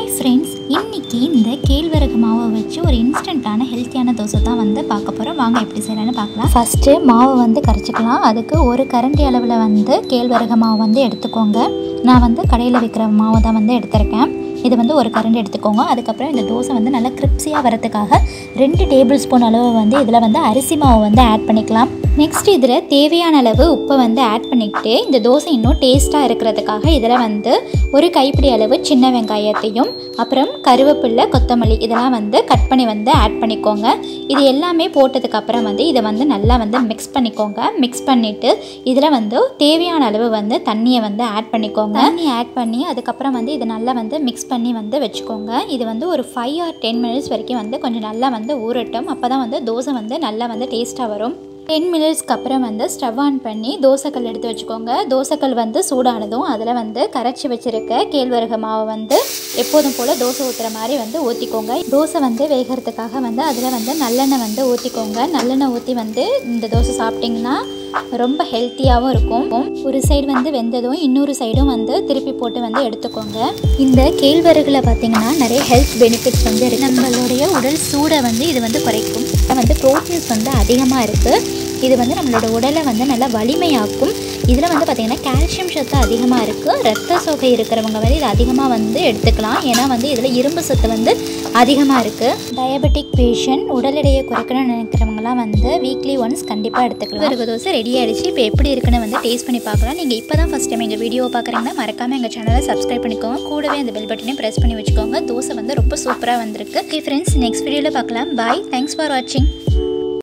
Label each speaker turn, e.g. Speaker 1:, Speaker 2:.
Speaker 1: hi friends இன்னைக்கு இந்த கேழ்வரகு மாவை வச்சு ஒரு இன்ஸ்டண்ட்டான ஹெல்த்தியான தோசை தான் வந்து பார்க்க போகிறோம் வாங்க எப்படி செய்யலாம்னு பார்க்கலாம் ஃபஸ்ட்டு மாவை வந்து கரைச்சிக்கலாம் அதுக்கு ஒரு கரண்டி அளவில் வந்து கேழ்வரகு மாவு வந்து எடுத்துக்கோங்க நான் வந்து கடையில் விற்கிற மாவை தான் வந்து எடுத்திருக்கேன் இது வந்து ஒரு கரண்டி எடுத்துக்கோங்க அதுக்கப்புறம் இந்த தோசை வந்து நல்லா கிரிப்ஸியாக வரதுக்காக ரெண்டு டேபிள் ஸ்பூன் அளவு வந்து இதில் வந்து அரிசி மாவு வந்து ஆட் பண்ணிக்கலாம் நெக்ஸ்ட் இதில் தேவையான அளவு உப்பை வந்து ஆட் பண்ணிக்கிட்டு இந்த தோசை இன்னும் டேஸ்ட்டாக இருக்கிறதுக்காக இதில் வந்து ஒரு கைப்பிடி அளவு சின்ன வெங்காயத்தையும் அப்புறம் கருவேப்பில்லை கொத்தமல்லி இதெல்லாம் வந்து கட் பண்ணி வந்து ஆட் பண்ணிக்கோங்க இது எல்லாமே போட்டதுக்கப்புறம் வந்து இதை வந்து நல்லா வந்து மிக்ஸ் பண்ணிக்கோங்க மிக்ஸ் பண்ணிவிட்டு இதில் வந்து தேவையான அளவு வந்து தண்ணியை வந்து ஆட் பண்ணிக்கோங்க தண்ணி ஆட் பண்ணி அதுக்கப்புறம் வந்து இதை நல்லா வந்து மிக்ஸ் பண்ணி வந்து வச்சுக்கோங்க இது வந்து ஒரு ஃபைவ் ஆர் டென் மினிட்ஸ் வரைக்கும் வந்து கொஞ்சம் நல்லா வந்து ஊறட்டும் அப்போ தான் வந்து தோசை வந்து நல்லா வந்து டேஸ்ட்டாக வரும் டென் மினிட்ஸ்க்கு அப்புறம் வந்து ஸ்டவ் ஆன் பண்ணி தோசைக்கல் எடுத்து வச்சுக்கோங்க தோசைக்கல் வந்து சூடானதும் அதில் வந்து கரைச்சி வச்சுருக்க கேழ்வரகு மாவை வந்து எப்போதும் போல் தோசை ஊற்றுற மாதிரி வந்து ஊற்றிக்கோங்க தோசை வந்து வேகிறதுக்காக வந்து அதில் வந்து நல்லெண்ணெய் வந்து ஊற்றிக்கோங்க நல்லெண்ணெய் ஊற்றி வந்து இந்த தோசை சாப்பிட்டிங்கன்னா ரொம்ப ஹெல்த்தியாகவும் இருக்கும் ஒரு சைடு வந்து வெந்ததும் இன்னொரு சைடும் வந்து திருப்பி போட்டு வந்து எடுத்துக்கோங்க இந்த கேழ்வரகுல பார்த்தீங்கன்னா நிறைய ஹெல்த் பெனிஃபிட்ஸ் வந்து இருக்குது நம்மளுடைய உடல் சூடை வந்து இது வந்து குறைக்கும் வந்து ப்ரோட்டீன்ஸ் வந்து அதிகமாக இருக்குது இது வந்து நம்மளோட உடலை வந்து நல்லா வலிமையாக்கும் இதில் வந்து பார்த்திங்கன்னா கால்சியம் சத்து அதிகமாக இருக்குது ரத்த சோகை இருக்கிறவங்க வந்து இதை அதிகமாக வந்து எடுத்துக்கலாம் ஏன்னா வந்து இதில் இரும்பு சத்து வந்து அதிகமாக இருக்குது டயபெட்டிக் பேஷண்ட் உடல் எடையை குறைக்கணும்னு நினைக்கிறவங்களாம் வந்து வீக்லி ஒன்ஸ் கண்டிப்பாக எடுத்துக்கலாம் இருபது தோசை ரெடி ஆகிடுச்சு இப்போ எப்படி இருக்குன்னு வந்து டேஸ்ட் பண்ணி பார்க்கலாம் நீங்கள் இப்போ தான் ஃபஸ்ட் டைம் எங்கள் வீடியோவை பார்க்குறீங்கன்னா மறக்காமல் எங்கள் சேனலை சப்ஸ்கிரைப் பண்ணிக்கோங்க கூடவே அந்த பெல் பட்டனையும் ப்ரெஸ் பண்ணி வச்சுக்கோங்க தோசை வந்து ரொம்ப சூப்பராக வந்திருக்கு ஓகே ஃப்ரெண்ட்ஸ் நெக்ஸ்ட் வீடியோவில் பார்க்கலாம் பாய் தேங்க்ஸ் ஃபார் வாட்சிங்